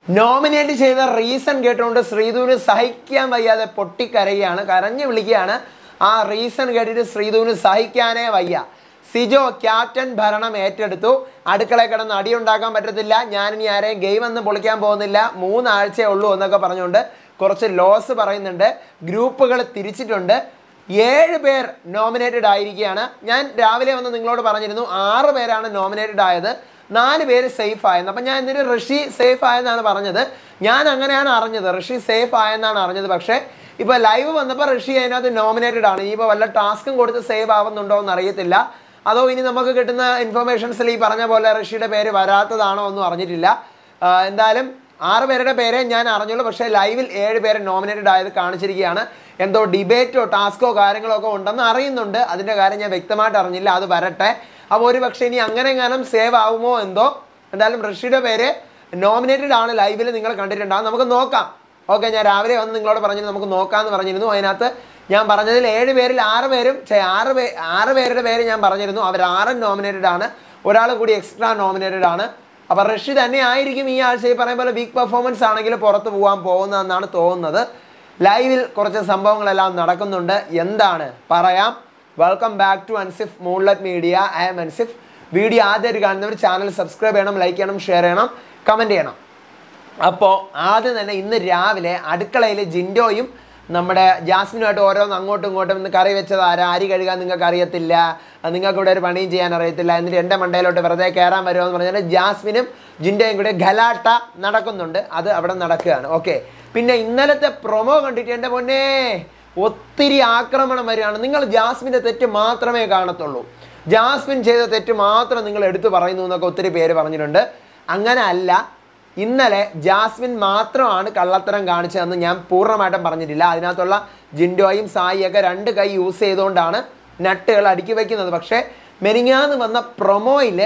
nominate ചെയ്ത reason കേട്ടുകൊണ്ട് ശ്രീധുവിന് സഹിക്കാൻ വയ്യാതെ പൊട്ടിക്കരയുകയാണ് കരഞ്ഞു വിളിക്കുകയാണ് ആ റീസൺ കേട്ടിട്ട് ശ്രീധുവിന് സഹിക്കാനേ വയ്യ സിജോ ക്യാപ്റ്റൻ ഭരണം ഏറ്റെടുത്തു അടുക്കളയിൽ കിടന്ന് അടിയുണ്ടാക്കാൻ പറ്റത്തില്ല ഞാനിനി ആരെയും ഗെയിം ഒന്നും പൊളിക്കാൻ പോകുന്നില്ല മൂന്നാഴ്ചയേ ഉള്ളൂ എന്നൊക്കെ പറഞ്ഞുകൊണ്ട് കുറച്ച് ലോസ് പറയുന്നുണ്ട് ഗ്രൂപ്പുകൾ തിരിച്ചിട്ടുണ്ട് ഏഴ് പേർ നോമിനേറ്റഡ് ആയിരിക്കുകയാണ് ഞാൻ രാവിലെ വന്ന് നിങ്ങളോട് പറഞ്ഞിരുന്നു ആറ് പേരാണ് നോമിനേറ്റഡ് ആയത് നാല് പേര് സേഫ് ആയെന്ന് അപ്പം ഞാൻ എന്തിനു ഋഷി സേഫ് ആയെന്നാണ് പറഞ്ഞത് ഞാൻ അങ്ങനെയാണ് അറിഞ്ഞത് ഋഷി സേഫ് ആയെന്നാണ് അറിഞ്ഞത് പക്ഷേ ഇപ്പോൾ ലൈവ് വന്നപ്പോൾ ഋഷി അതിനകത്ത് നോമിനേറ്റഡ് ആണ് ഇനിയിപ്പോൾ വല്ല ടാസ്കും കൊടുത്ത് സേവ് ആവുന്നുണ്ടോ എന്ന് അറിയത്തില്ല അതോ ഇനി നമുക്ക് കിട്ടുന്ന ഇൻഫർമേഷൻസിൽ ഈ പറഞ്ഞ പോലെ ഋഷിയുടെ പേര് വരാത്തതാണോ ഒന്നും അറിഞ്ഞിട്ടില്ല ആ, എന്തായാലും ആറ് പേരുടെ പേരെ ഞാൻ അറിഞ്ഞുള്ളൂ പക്ഷേ ലൈവിൽ ഏഴ് പേര് നോമിനേറ്റഡ് ആയത് കാണിച്ചിരിക്കുകയാണ് എന്തോ ഡിബേറ്റോ ടാസ്കോ കാര്യങ്ങളോ ഒക്കെ ഉണ്ടെന്ന് അറിയുന്നുണ്ട് അതിൻ്റെ കാര്യം ഞാൻ വ്യക്തമായിട്ട് അറിഞ്ഞില്ല അത് വരട്ടെ അപ്പോൾ ഒരു പക്ഷേ ഇനി അങ്ങനെ എങ്ങാനും സേവ് ആവുമോ എന്തോ എന്തായാലും ഋഷിയുടെ പേര് നോമിനേറ്റഡ് ആണ് ലൈവിൽ നിങ്ങൾ കണ്ടിട്ടുണ്ടാകും നമുക്ക് നോക്കാം ഓക്കെ ഞാൻ രാവിലെ വന്ന് നിങ്ങളോട് പറഞ്ഞിരുന്നു നമുക്ക് നോക്കാമെന്ന് പറഞ്ഞിരുന്നു അതിനകത്ത് ഞാൻ പറഞ്ഞതിൽ ഏഴ് പേരിൽ ആറ് പേരും ഛെ, ആറ് പേ ആറ് പേരുടെ പേര് ഞാൻ പറഞ്ഞിരുന്നു അവർ ആറും നോമിനേറ്റഡ് ആണ് ഒരാൾ കൂടി എക്സ്ട്രാ നോമിനേറ്റഡ് ആണ് അപ്പോൾ ഋഷി തന്നെ ആയിരിക്കും ഈ ആഴ്ച ഈ പറയുന്ന പോലെ വീക്ക് പെർഫോമൻസ് ആണെങ്കിൽ പുറത്ത് പോകാൻ പോകുന്നതെന്നാണ് തോന്നുന്നത് ലൈവിൽ കുറച്ച് സംഭവങ്ങളെല്ലാം നടക്കുന്നുണ്ട് എന്താണ് പറയാം welcome back to Ansif moonlet media I M Ansif video ആദ്യമായിട്ട് കാണുന്നവർ ചാനൽ സബ്സ്ക്രൈബ് ചെയ്യണം ലൈക്ക് ചെയ്യണം ഷെയർ ചെയ്യണം കമൻറ്റ് ചെയ്യണം അപ്പോൾ ആദ്യം തന്നെ ഇന്ന് രാവിലെ അടുക്കളയിൽ ജിൻഡോയും നമ്മുടെ ജാസ്മിനുമായിട്ട് ഓരോന്ന് അങ്ങോട്ടും ഇങ്ങോട്ടും ഇന്ന് കറി വെച്ചത് ആരാ അരി കഴുകാൻ നിങ്ങൾക്ക് അറിയത്തില്ല അത് നിങ്ങൾക്ക് ഇവിടെ ഒരു പണിയും ചെയ്യാൻ അറിയത്തില്ല എന്നിട്ട് എൻ്റെ മണ്ടയിലോട്ട് വെറുതെ കയറാൻ വരുമോ എന്ന് പറഞ്ഞാൽ ജാസ്മിനും ജിൻഡോയും കൂടെ ഗലാട്ട നടക്കുന്നുണ്ട് അത് അവിടെ നടക്കുകയാണ് ഓക്കെ പിന്നെ ഇന്നലത്തെ പ്രൊമോ കണ്ടിട്ട് എൻ്റെ പൊന്നേ ഒത്തിരി ആക്രമണം വരികയാണ് നിങ്ങൾ ജാസ്മിൻ്റെ തെറ്റ് മാത്രമേ കാണത്തുള്ളൂ ജാസ്മിൻ ചെയ്ത തെറ്റ് മാത്രം നിങ്ങൾ എടുത്തു പറയുന്നു എന്നൊക്കെ ഒത്തിരി പേര് പറഞ്ഞിട്ടുണ്ട് അങ്ങനെ അല്ല ഇന്നലെ ജാസ്മിൻ മാത്രമാണ് കള്ളത്തരം കാണിച്ചതെന്ന് ഞാൻ പൂർണ്ണമായിട്ടും പറഞ്ഞിട്ടില്ല അതിനകത്തുള്ള ജിൻഡോയും സായിയൊക്കെ രണ്ട് കൈ യൂസ് ചെയ്തുകൊണ്ടാണ് നട്ടുകൾ അടുക്കി വയ്ക്കുന്നത് പക്ഷേ മെനിങ്ങാന്ന് വന്ന പ്രൊമോയിൽ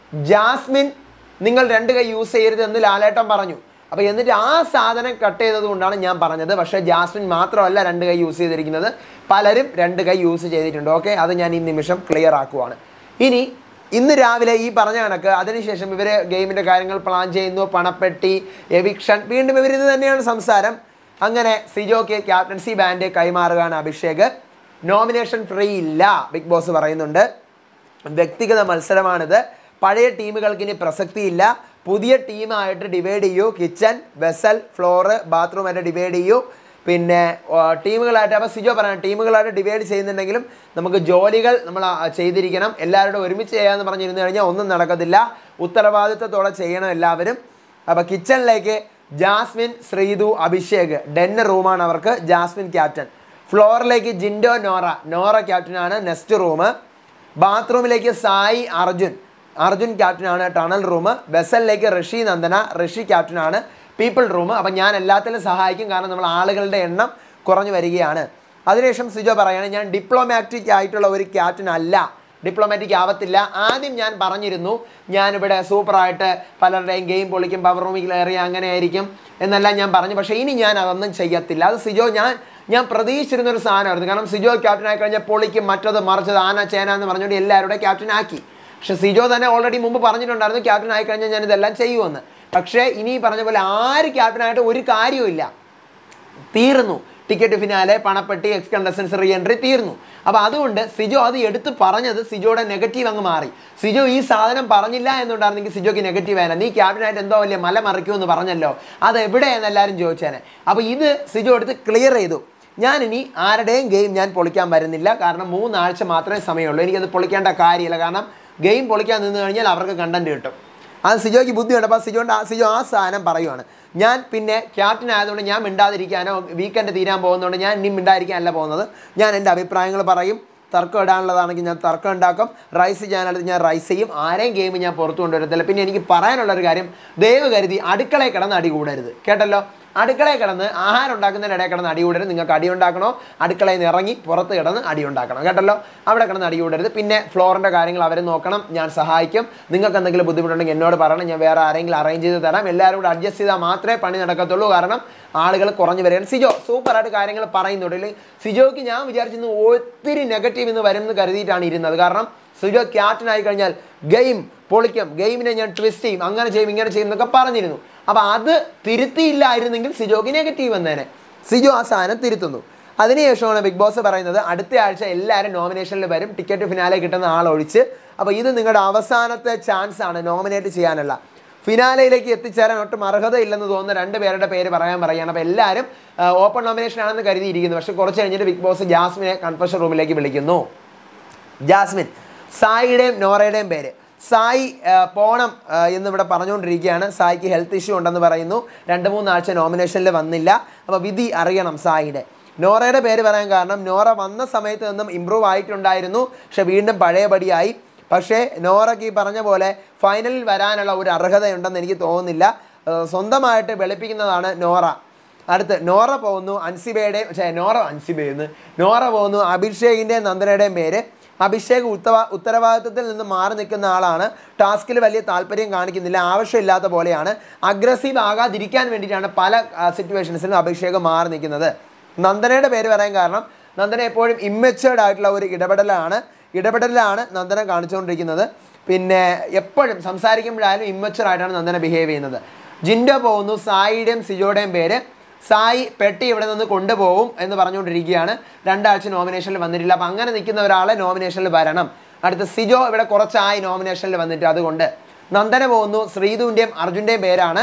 ജാസ്മിൻ നിങ്ങൾ രണ്ട് കൈ യൂസ് ചെയ്യരുത് എന്ന് ലാലേട്ടൻ പറഞ്ഞു അപ്പോൾ എന്നിട്ട് ആ സാധനം കട്ട് ചെയ്തത് കൊണ്ടാണ് ഞാൻ പറഞ്ഞത് പക്ഷേ ജാസ്മിൻ മാത്രമല്ല രണ്ട് കൈ യൂസ് ചെയ്തിരിക്കുന്നത് പലരും രണ്ട് കൈ യൂസ് ചെയ്തിട്ടുണ്ട് ഓക്കെ അത് ഞാൻ ഈ നിമിഷം ക്ലിയർ ആക്കുവാണ് ഇനി ഇന്ന് രാവിലെ ഈ പറഞ്ഞ കണക്ക് അതിനുശേഷം ഇവർ ഗെയിമിൻ്റെ കാര്യങ്ങൾ പ്ലാൻ ചെയ്യുന്നു പണപ്പെട്ടി എവിക്ഷൻ വീണ്ടും ഇവർ ഇത് തന്നെയാണ് സംസാരം അങ്ങനെ സിജോക്ക് ക്യാപ്റ്റൻസി ബാൻഡ് കൈമാറുകയാണ് അഭിഷേക് നോമിനേഷൻ ഫ്രീ ഇല്ല ബിഗ് ബോസ് പറയുന്നുണ്ട് വ്യക്തിഗത മത്സരമാണിത് പഴയ ടീമുകൾക്ക് ഇനി പ്രസക്തിയില്ല പുതിയ ടീമായിട്ട് ഡിവൈഡ് ചെയ്യൂ കിച്ചൺ വെസൽ ഫ്ലോറ് ബാത്റൂമായിട്ട് ഡിവൈഡ് ചെയ്യൂ പിന്നെ ആ, ടീമുകളായിട്ട് അപ്പോൾ സിജോ പറയണം ടീമുകളായിട്ട് ഡിവൈഡ് ചെയ്യുന്നുണ്ടെങ്കിലും നമുക്ക് ജോലികൾ നമ്മൾ ആ, ചെയ്തിരിക്കണം എല്ലാവരോടും ഒരുമിച്ച് ചെയ്യാമെന്ന് പറഞ്ഞിരുന്നു കഴിഞ്ഞാൽ ഒന്നും നടക്കത്തില്ല ഉത്തരവാദിത്തത്തോടെ ചെയ്യണം എല്ലാവരും അപ്പോൾ കിച്ചണിലേക്ക് ജാസ്മിൻ ശ്രീതു അഭിഷേക് ഡെന്ന് റൂമാണ് അവർക്ക് ജാസ്മിൻ ക്യാപ്റ്റൻ ഫ്ലോറിലേക്ക് ജിൻഡോ നോറ നോറ ക്യാപ്റ്റനാണ് നെക്സ്റ്റ് റൂം ബാത്റൂമിലേക്ക് സായി അർജുൻ അർജുൻ ക്യാപ്റ്റനാണ് ടണൽ റൂം വെസലിലേക്ക് ഋഷി നന്ദന ഋഷി ക്യാപ്റ്റനാണ് പീപ്പിൾ റൂം അപ്പം ഞാൻ എല്ലാത്തിലും സഹായിക്കും കാരണം നമ്മൾ ആളുകളുടെ എണ്ണം കുറഞ്ഞു വരികയാണ് അതിനുശേഷം സിജോ പറയാണ് ഞാൻ ഡിപ്ലോമാറ്റിക് ആയിട്ടുള്ള ഒരു ക്യാപ്റ്റൻ അല്ല ഡിപ്ലോമാറ്റിക് ആവത്തില്ല ആദ്യം ഞാൻ പറഞ്ഞിരുന്നു ഞാനിവിടെ സൂപ്പറായിട്ട് പലരുടെയും ഗെയിം പൊളിക്കും പവർ റൂമിൽ കയറി അങ്ങനെ ആയിരിക്കും എന്നെല്ലാം ഞാൻ പറഞ്ഞു പക്ഷേ ഇനി ഞാൻ അതൊന്നും ചെയ്യത്തില്ല അത് സിജോ ഞാൻ ഞാൻ പ്രതീക്ഷിച്ചിരുന്ന ഒരു സാധനമായിരുന്നു കാരണം സിജോ ക്യാപ്റ്റൻ ആയി കഴിഞ്ഞാൽ പൊളിക്കും മറ്റത് മറിച്ചത് ആന ചേന എന്ന് പറഞ്ഞുകൊണ്ട് എല്ലാവരുടെ ക്യാപ്റ്റൻ ആക്കി പക്ഷെ സിജോ തന്നെ ഓൾറെഡി മുമ്പ് പറഞ്ഞിട്ടുണ്ടായിരുന്നു ക്യാപ്റ്റൻ ആയി കഴിഞ്ഞാൽ ഞാൻ ഇതെല്ലാം ചെയ്യുമെന്ന് പക്ഷേ ഇനി ഈ പറഞ്ഞ പോലെ ആര് ക്യാപ്റ്റനായിട്ട് ഒരു കാര്യവുമില്ല തീർന്നു ടിക്കറ്റ് ഫിനാലെ പണപ്പെട്ടി എക്സ് കണ്ടസ്റ്റൻസ് റീ എൻട്രി തീർന്നു അപ്പോൾ അതുകൊണ്ട് സിജോ അത് എടുത്ത് പറഞ്ഞത് സിജോയുടെ നെഗറ്റീവ് അങ്ങ് മാറി സിജോ ഈ സാധനം പറഞ്ഞില്ല എന്നുണ്ടായിരുന്നെങ്കിൽ സിജോക്ക് നെഗറ്റീവ് ആയിരുന്നു നീ ക്യാബിനായിട്ട് എന്തോ വലിയ മല മറിക്കുമെന്ന് പറഞ്ഞല്ലോ അത് എവിടെയെന്ന് എല്ലാവരും ചോദിച്ചേനെ അപ്പോൾ ഇത് സിജോ എടുത്ത് ക്ലിയർ ചെയ്തു ഞാനിനി ആരുടെയും ഗെയിം ഞാൻ പൊളിക്കാൻ വരുന്നില്ല കാരണം മൂന്നാഴ്ച മാത്രമേ സമയമുള്ളൂ എനിക്കത് പൊളിക്കേണ്ട കാര്യമില്ല കാരണം ഗെയിം പൊളിക്കാൻ നിന്ന് കഴിഞ്ഞാൽ അവർക്ക് കണ്ടന്റ് കിട്ടും അത് സിജോയ്ക്ക് ബുദ്ധിയുണ്ട് അപ്പോൾ സിജോണ്ട് ആ സിജോ ആ സാധനം പറയുവാണ് ഞാൻ പിന്നെ ക്യാപ്റ്റൻ ആയതുകൊണ്ട് ഞാൻ മിണ്ടാതിരിക്കാനോ വീക്കെൻഡ് തീരാൻ പോകുന്നതുകൊണ്ട് ഞാൻ ഇനി മിണ്ടാതിരിക്കാനല്ല പോകുന്നത് ഞാൻ എൻ്റെ അഭിപ്രായങ്ങൾ പറയും തർക്കം ഇടാനുള്ളതാണെങ്കിൽ ഞാൻ തർക്കം ഉണ്ടാക്കും റൈസ് ചെയ്യാനുള്ളത് ഞാൻ റൈസ് ചെയ്യും ആരെയും ഗെയിം ഞാൻ പുറത്തു കൊണ്ടുവരത്തില്ല പിന്നെ എനിക്ക് പറയാനുള്ളൊരു കാര്യം ദയവ് കരുതി അടുക്കളയിൽ കിടന്ന് അടി കൂടരുത് കേട്ടല്ലോ അടുക്കളയിൽ കിടന്ന് ആഹാരം ഉണ്ടാക്കുന്നതിന് ഇടയിൽ കിടന്ന് അടി കൂടരുത് നിങ്ങൾക്ക് അടി ഉണ്ടാക്കണോ അടുക്കളയിൽ നിന്ന് ഇറങ്ങി പുറത്ത് കിടന്ന് അടി ഉണ്ടാക്കണം കേട്ടല്ലോ അവിടെ കിടന്ന് അടി കൂടരുത് പിന്നെ ഫ്ലോറിൻ്റെ കാര്യങ്ങൾ അവർ നോക്കണം ഞാൻ സഹായിക്കും നിങ്ങൾക്ക് എന്തെങ്കിലും ബുദ്ധിമുട്ടുണ്ടെങ്കിൽ എന്നോട് പറയണം ഞാൻ വേറെ ആരെങ്കിലും അറേഞ്ച് ചെയ്ത് തരാം എല്ലാവരും കൂടെ അഡ്ജസ്റ്റ് ചെയ്താൽ മാത്രമേ പണി നടക്കത്തുള്ളൂ കാരണം ആളുകൾ കുറഞ്ഞു വരികയാണ് സിജോ സൂപ്പറായിട്ട് കാര്യങ്ങൾ പറയുന്നുണ്ട് അല്ലെങ്കിൽ സിജോയ്ക്ക് ഞാൻ വിചാരിച്ചിരുന്നു ഒത്തിരി നെഗറ്റീവ് ഇന്ന് വരും എന്ന് കരുതിയിട്ടാണ് ഇരുന്നത് കാരണം സിജോ ക്യാപ്റ്റൻ ആയി കഴിഞ്ഞാൽ ഗെയിം പൊളിക്കും ഗെയിമിനെ ഞാൻ ട്വിസ്റ്റ് ചെയ്യും അങ്ങനെ ചെയ്യും ഇങ്ങനെ ചെയ്യും എന്നൊക്കെ പറഞ്ഞിരുന്നു അപ്പോൾ അത് തിരുത്തിയില്ലായിരുന്നെങ്കിൽ സിജോക്ക് നെഗറ്റീവ് വന്നേനെ സിജോ ആ സാധനം തിരുത്തുന്നു അതിനുശേഷമാണ് ബിഗ് ബോസ് പറയുന്നത് അടുത്ത ആഴ്ച എല്ലാവരും നോമിനേഷനിൽ വരും ടിക്കറ്റ് ഫിനാലെ കിട്ടുന്ന ആളൊഴിച്ച് അപ്പോൾ ഇത് നിങ്ങളുടെ അവസാനത്തെ ചാൻസ് ആണ് നോമിനേറ്റ് ചെയ്യാനുള്ള ഫിനാലയിലേക്ക് എത്തിച്ചേരാൻ ഒട്ടും അർഹതയില്ലെന്ന് തോന്നുന്ന രണ്ട് പേരുടെ പേര് പറയാൻ പറയുകയാണ് അപ്പോൾ എല്ലാവരും ഓപ്പൺ നോമിനേഷൻ ആണെന്ന് കരുതിയിരിക്കുന്നു പക്ഷേ കുറച്ച് കഴിഞ്ഞിട്ട് ബിഗ് ബോസ് ജാസ്മിനെ കൺഫഷൻ റൂമിലേക്ക് വിളിക്കുന്നു ജാസ്മിൻ സായിയുടെയും നോറയുടെയും പേര് സായി ആ, പോണം ആ, എന്നിവിടെ പറഞ്ഞുകൊണ്ടിരിക്കുകയാണ് സായിക്ക് ഹെൽത്ത് ഇഷ്യൂ ഉണ്ടെന്ന് പറയുന്നു രണ്ട് മൂന്നാഴ്ച നോമിനേഷനിൽ വന്നില്ല അപ്പോൾ വിധി അറിയണം സായിയുടെ നോറയുടെ പേര് പറയാൻ കാരണം നോറ വന്ന സമയത്ത് നിന്നും ഇമ്പ്രൂവ് ആയിട്ടുണ്ടായിരുന്നു പക്ഷെ വീണ്ടും പഴയപടിയായി പക്ഷേ നോറയ്ക്ക് ഈ പറഞ്ഞ പോലെ ഫൈനലിൽ വരാനുള്ള ഒരു അർഹതയുണ്ടെന്ന് എനിക്ക് തോന്നുന്നില്ല ആ, സ്വന്തമായിട്ട് വെളുപ്പിക്കുന്നതാണ് നോറ അടുത്ത് നോറ പോകുന്നു അൻസിബയുടെയും ഛേ, നോറ അൻസിബയെന്ന് നോറ പോകുന്നു അഭിഷേകിൻ്റെയും നന്ദനയുടെയും പേര് അഭിഷേക് ഉത്തവ ഉത്തരവാദിത്തത്തിൽ നിന്ന് മാറി നിൽക്കുന്ന ആളാണ് ടാസ്കിൽ വലിയ താല്പര്യം കാണിക്കുന്നില്ല ആവശ്യമില്ലാത്ത പോലെയാണ് അഗ്രസീവ് ആകാതിരിക്കാൻ വേണ്ടിയിട്ടാണ് പല സിറ്റുവേഷൻസിലും അഭിഷേക് മാറി നിൽക്കുന്നത് നന്ദനയുടെ പേര് പറയാൻ കാരണം നന്ദന എപ്പോഴും ഇമ്മച്ചുവേർഡ് ആയിട്ടുള്ള ഒരു ഇടപെടലാണ് ഇടപെടലാണ് നന്ദന കാണിച്ചുകൊണ്ടിരിക്കുന്നത് പിന്നെ എപ്പോഴും സംസാരിക്കുമ്പോഴായാലും ഇമ്മച്ചുവർ ആയിട്ടാണ് നന്ദന ബിഹേവ് ചെയ്യുന്നത് ജിൻഡോ പോകുന്നു സായിയുടെയും സിജോയുടെയും പേര് സായി പെട്ടി ഇവിടെ നിന്ന് കൊണ്ടുപോകും എന്ന് പറഞ്ഞുകൊണ്ടിരിക്കുകയാണ് രണ്ടാഴ്ച നോമിനേഷനിൽ വന്നിട്ടില്ല അപ്പം അങ്ങനെ നിൽക്കുന്ന ഒരാളെ നോമിനേഷനിൽ വരണം അടുത്ത സിജോ ഇവിടെ കുറച്ചായി നോമിനേഷനിൽ വന്നിട്ട് അതുകൊണ്ട് നന്ദന പോകുന്നു ശ്രീധുവിൻ്റെയും അർജുൻ്റെയും പേരാണ്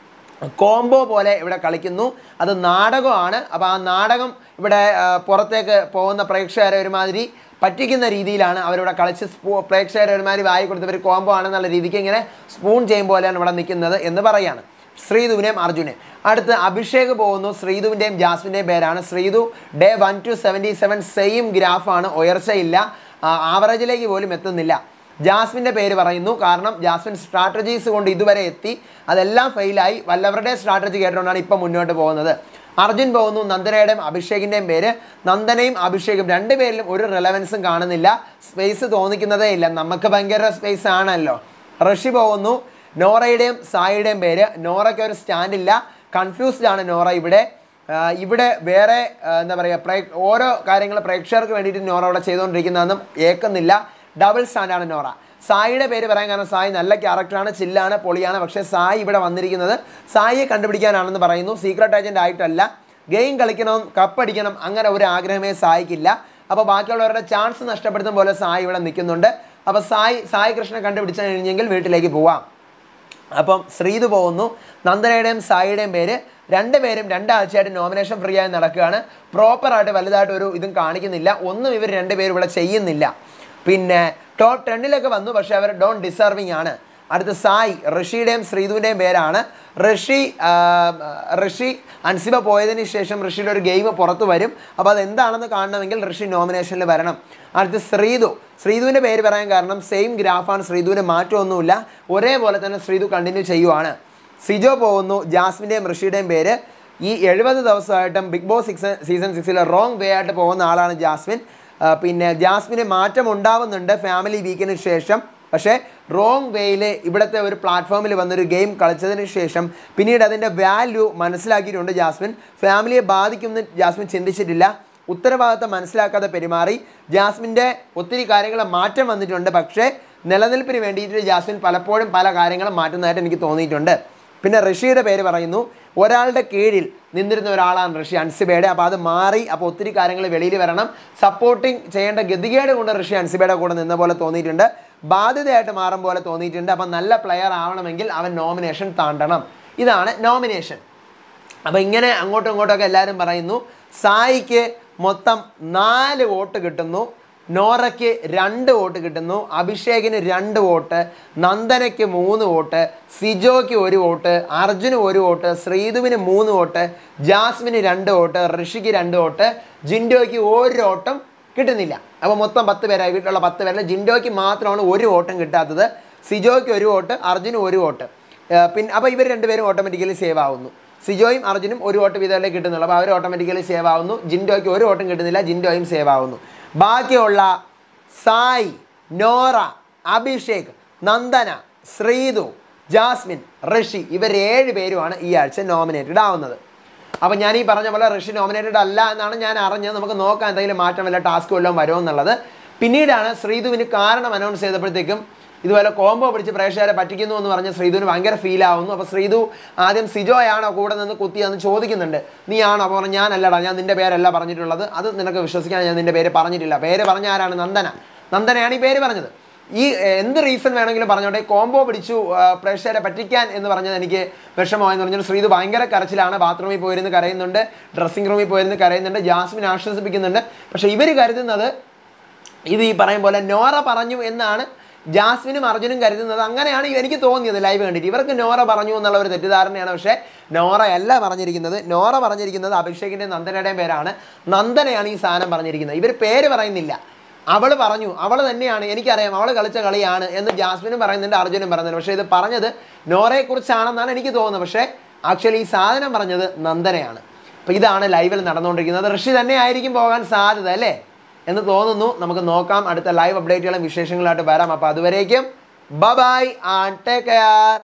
കോംബോ പോലെ ഇവിടെ കളിക്കുന്നു അത് നാടകമാണ് അപ്പോൾ ആ നാടകം ഇവിടെ ആ, പുറത്തേക്ക് പോകുന്ന പ്രേക്ഷകരെ ഒരുമാതിരി പറ്റിക്കുന്ന രീതിയിലാണ് അവരിവിടെ കളിച്ച് സ്പൂ- പ്രേക്ഷകരെ ഒരുമാതിരി വായി കൊടുത്തവർ കോംബോ ആണെന്നുള്ള രീതിക്ക് ഇങ്ങനെ സ്പൂൺ ചെയ്യും പോലെയാണ് ഇവിടെ നിൽക്കുന്നത് എന്ന് പറയാണ് ശ്രീധുവിനെയും അർജുനെയും അടുത്ത് അഭിഷേക് പോകുന്നു ശ്രീധുവിൻ്റെയും ജാസ്മിൻ്റെയും പേരാണ് Sreedhu day one two seventy seven same ഗ്രാഫാണ് ഉയർച്ചയില്ല ആവറേജിലേക്ക് പോലും എത്തുന്നില്ല ജാസ്മിൻ്റെ പേര് പറയുന്നു കാരണം ജാസ്മിൻ സ്ട്രാറ്റജീസ് കൊണ്ട് ഇതുവരെ എത്തി അതെല്ലാം ഫെയിലായി വല്ലവരുടെ സ്ട്രാറ്റജി കേട്ടുകൊണ്ടാണ് ഇപ്പം മുന്നോട്ട് പോകുന്നത് അർജുൻ പോകുന്നു നന്ദനയുടെയും അഭിഷേകിൻ്റെയും പേര് നന്ദനയും അഭിഷേകും രണ്ടുപേരിലും ഒരു റിലവൻസും കാണുന്നില്ല സ്പേസ് തോന്നിക്കുന്നതേ ഇല്ല നമുക്ക് ഭയങ്കര സ്പേസ് ആണല്ലോ ഋഷി പോകുന്നു നോറയുടെയും സായിയുടെയും പേര് നോറയ്ക്ക് ഒരു സ്റ്റാൻഡില്ല കൺഫ്യൂസ്ഡ് ആണ് നോറ ഇവിടെ ആ, ഇവിടെ വേറെ ആ, എന്താ പറയുക പ്രേ ഓരോ കാര്യങ്ങൾ പ്രേക്ഷകർക്ക് വേണ്ടിയിട്ട് നോറ ഇവിടെ ചെയ്തുകൊണ്ടിരിക്കുന്നതെന്നും ഏക്കുന്നില്ല ഡബിൾ സ്റ്റാൻഡാണ് നോറ സായിയുടെ പേര് പറയാൻ കാരണം സായി നല്ല ക്യാരക്ടറാണ് ചില്ലാണ് പൊളിയാണ് പക്ഷേ സായി ഇവിടെ വന്നിരിക്കുന്നത് സായിയെ കണ്ടുപിടിക്കാനാണെന്ന് പറയുന്നു സീക്രട്ട് ഏജൻ്റ് ആയിട്ടല്ല ഗെയിം കളിക്കണം കപ്പടിക്കണം അങ്ങനെ ഒരു ആഗ്രഹമേ സായിക്കില്ല അപ്പോൾ ബാക്കിയുള്ളവരുടെ ചാൻസ് നഷ്ടപ്പെടുത്തുന്ന പോലെ സായി ഇവിടെ നിൽക്കുന്നുണ്ട് അപ്പോൾ സായി സായി കൃഷ്ണനെ കണ്ടുപിടിച്ചു കഴിഞ്ഞെങ്കിൽ വീട്ടിലേക്ക് പോവാം അപ്പം ശ്രീതു പോകുന്നു നന്ദനയുടെയും സായിയുടെയും പേര് രണ്ടുപേരും രണ്ടാഴ്ചയായിട്ട് നോമിനേഷൻ ഫ്രീ ആയി നടക്കുകയാണ് പ്രോപ്പറായിട്ട് വലുതായിട്ട് ഒരു ഇതും കാണിക്കുന്നില്ല ഒന്നും ഇവർ രണ്ടുപേരും ഇവിടെ ചെയ്യുന്നില്ല പിന്നെ ടോപ്പ് ടെന്നിലൊക്കെ വന്നു പക്ഷേ അവർ ഡോൺ ഡിസർവിങ് ആണ് അടുത്ത സായി ഋഷിയുടെയും ശ്രീതുവിൻ്റെയും പേരാണ് ഋഷി ആ, ഋഷി അൻസിബ പോയതിന് ശേഷം ഋഷിയുടെ ഒരു ഗെയിം പുറത്ത് വരും അപ്പോൾ അത് എന്താണെന്ന് കാണണമെങ്കിൽ ഋഷി നോമിനേഷനിൽ വരണം അടുത്ത് ശ്രീതു ശ്രീതുവിൻ്റെ പേര് പറയാൻ കാരണം സെയിം ഗ്രാഫാണ് ശ്രീതുവിന് മാറ്റമൊന്നുമില്ല ഒരേപോലെ തന്നെ ശ്രീതു കണ്ടിന്യൂ ചെയ്യുവാണ് സിജോ പോകുന്നു ജാസ്മിൻ്റെയും ഋഷിയുടെയും പേര് ഈ എഴുപത് ദിവസമായിട്ടും ബിഗ് ബോസ് സിക്സ് സീസൺ സിക്സിൽ റോങ് വേ ആയിട്ട് പോകുന്ന ആളാണ് ജാസ്മിൻ ആ, പിന്നെ ജാസ്മിന് മാറ്റം ഉണ്ടാവുന്നുണ്ട് ഫാമിലി വീക്കിന് ശേഷം പക്ഷേ റോങ് വേയിൽ ഇവിടുത്തെ ഒരു പ്ലാറ്റ്ഫോമിൽ വന്നൊരു ഗെയിം കളിച്ചതിന് ശേഷം പിന്നീട് അതിൻ്റെ വാല്യൂ മനസ്സിലാക്കിയിട്ടുണ്ട് ജാസ്മിൻ ഫാമിലിയെ ബാധിക്കുമെന്ന് ജാസ്മിൻ ചിന്തിച്ചിട്ടില്ല ഉത്തരവാദിത്തം മനസ്സിലാക്കാതെ പെരുമാറി ജാസ്മിൻ്റെ ഒത്തിരി കാര്യങ്ങൾ മാറ്റം വന്നിട്ടുണ്ട് പക്ഷേ നിലനിൽപ്പിന് വേണ്ടിയിട്ട് ജാസ്മിൻ പലപ്പോഴും പല കാര്യങ്ങളും മാറ്റുന്നതായിട്ട് എനിക്ക് തോന്നിയിട്ടുണ്ട് പിന്നെ ഋഷിയുടെ പേര് പറയുന്നു ഒരാളുടെ കീഴിൽ നിന്നിരുന്ന ഒരാളാണ് ഋഷി അൻസിബയുടെ അപ്പോൾ അത് മാറി അപ്പോൾ ഒത്തിരി കാര്യങ്ങൾ വെളിയിൽ വരണം സപ്പോർട്ടിങ് ചെയ്യേണ്ട ഗതികേട് കൊണ്ട് ഋഷി അൻസിബയുടെ കൂടെ നിന്ന പോലെ തോന്നിയിട്ടുണ്ട് ബാധ്യതയായിട്ട് മാറും പോലെ തോന്നിയിട്ടുണ്ട് അപ്പം നല്ല പ്ലെയർ ആവണമെങ്കിൽ അവൻ നോമിനേഷൻ താണ്ടണം ഇതാണ് നോമിനേഷൻ അപ്പോൾ ഇങ്ങനെ അങ്ങോട്ടും ഇങ്ങോട്ടൊക്കെ എല്ലാവരും പറയുന്നു സായിക്ക് മൊത്തം നാല് വോട്ട് കിട്ടുന്നു നോറയ്ക്ക് രണ്ട് വോട്ട് കിട്ടുന്നു അഭിഷേകിന് രണ്ട് വോട്ട് നന്ദനയ്ക്ക് മൂന്ന് വോട്ട് സിജോയ്ക്ക് ഒരു വോട്ട് അർജുന് ഒരു വോട്ട് ശ്രീധുവിന് മൂന്ന് വോട്ട് ജാസ്മിന് രണ്ട് വോട്ട് ഋഷിക്ക് രണ്ട് വോട്ട് ജിൻഡോയ്ക്ക് ഒരു വോട്ടും കിട്ടുന്നില്ല അപ്പോൾ മൊത്തം പത്ത് പേരായി വീട്ടിലുള്ള പത്ത് പേരിൽ ജിൻഡോയ്ക്ക് മാത്രമാണ് ഒരു വോട്ടും കിട്ടാത്തത് സിജോയ്ക്ക് ഒരു വോട്ട് അർജുന് ഒരു വോട്ട് ഏഹ് പിന്നെ അപ്പോൾ ഇവർ രണ്ടുപേരും ഓട്ടോമാറ്റിക്കലി സേവ് ആവുന്നു സിജോയും അർജുനും ഒരു വോട്ട് വീതമല്ലേ കിട്ടുന്നുള്ളൂ അപ്പോൾ അവർ ഓട്ടോമാറ്റിക്കലി സേവ് ആവുന്നു ജിൻഡോയ്ക്ക് ഒരു വോട്ടും കിട്ടുന്നില്ല ജിൻഡോയും സേവ് ആവുന്നു ബാക്കിയുള്ള സായി നോറ അഭിഷേക് നന്ദന ശ്രീതു ജാസ്മിൻ ഋഷി ഇവർ ഏഴ് പേരുമാണ് ഈ ആഴ്ച നോമിനേറ്റഡ് ആവുന്നത് അപ്പോൾ ഞാൻ ഈ പറഞ്ഞ പോലെ ഋഷി നോമിനേറ്റഡ് അല്ല എന്നാണ് ഞാൻ അറിഞ്ഞത് നമുക്ക് നോക്കാം എന്തെങ്കിലും മാറ്റം വല്ല ടാസ്ക് വല്ലതും വരുമോ എന്നുള്ളത് പിന്നീടാണ് ശ്രീധുവിന് കാരണം അനൗൺസ് ചെയ്തപ്പോഴത്തേക്കും ഇതുപോലെ കോംബോ പിടിച്ച് പ്രേക്ഷകരെ പറ്റിക്കുന്നു എന്ന് പറഞ്ഞ് ശ്രീധുവിന് ഭയങ്കര ഫീൽ ആവുന്നു അപ്പോൾ ശ്രീധു ആദ്യം സിജോയാണോ കൂടെ നിന്ന് കുത്തി എന്ന് ചോദിക്കുന്നുണ്ട് നീ ആണോ അപ്പോൾ പറഞ്ഞു ഞാനല്ലടാ ഞാൻ നിന്റെ പേരല്ല പറഞ്ഞിട്ടുള്ളത് അത് നിനക്ക് വിശ്വസിക്കാൻ ഞാൻ നിന്റെ പേര് പറഞ്ഞിട്ടില്ല പേര് പറഞ്ഞ ആരാണ് നന്ദന നന്ദനയാണ് ഈ പേര് പറഞ്ഞത് ഈ എ, എന്ത് റീസൺ വേണമെങ്കിലും പറഞ്ഞോട്ടെ കോംബോ പിടിച്ചു ആ, പ്രേക്ഷകരെ പറ്റിക്കാൻ എന്ന് പറഞ്ഞത് എനിക്ക് വിഷമമായെന്ന് പറഞ്ഞാൽ ശ്രീതു ഭയങ്കര കരച്ചിലാണ് ബാത്റൂമിൽ പോയിരുന്ന് കരയുന്നുണ്ട് ഡ്രസ്സിംഗ് റൂമിൽ പോയിരുന്ന് കരയുന്നുണ്ട് ജാസ്മിൻ ആശ്വസിപ്പിക്കുന്നുണ്ട് പക്ഷേ ഇവർ കരുതുന്നത് ഇത് ഈ പറയും പോലെ നോറ പറഞ്ഞു എന്നാണ് ജാസ്മിനും അർജുനും കരുതുന്നത് അങ്ങനെയാണ് എനിക്ക് തോന്നിയത് ലൈവ് കണ്ടിട്ട് ഇവർക്ക് നോറ പറഞ്ഞു എന്നുള്ള ഒരു തെറ്റിദ്ധാരണയാണ് പക്ഷേ നോറയല്ല പറഞ്ഞിരിക്കുന്നത് നോറ പറഞ്ഞിരിക്കുന്നത് അഭിഷേകിൻ്റെയും നന്ദനയുടെയും പേരാണ് നന്ദനയാണ് ഈ സാധനം പറഞ്ഞിരിക്കുന്നത് ഇവർ പേര് പറയുന്നില്ല അവൾ പറഞ്ഞു അവൾ തന്നെയാണ് എനിക്കറിയാം അവൾ കളിച്ച കളിയാണ് എന്ന് ജാസ്മിനും പറയുന്നുണ്ട് അർജുനും പറയുന്നുണ്ട് പക്ഷേ ഇത് പറഞ്ഞത് നോറയെക്കുറിച്ചാണെന്നാണ് എനിക്ക് തോന്നുന്നത് പക്ഷേ ആക്ച്വലി ഈ സാധനം പറഞ്ഞത് നന്ദനയാണ് അപ്പോൾ ഇതാണ് ലൈവിൽ നടന്നുകൊണ്ടിരിക്കുന്നത് ഋഷി തന്നെ ആയിരിക്കും പോകാൻ സാധ്യത അല്ലേ എന്ന് തോന്നുന്നു നമുക്ക് നോക്കാം അടുത്ത ലൈവ് അപ്ഡേറ്റുകളും വിശേഷങ്ങളായിട്ട് വരാം അപ്പോൾ അതുവരേക്കും ബ ബൈ ആൻഡ് ടേക്ക് കെയർ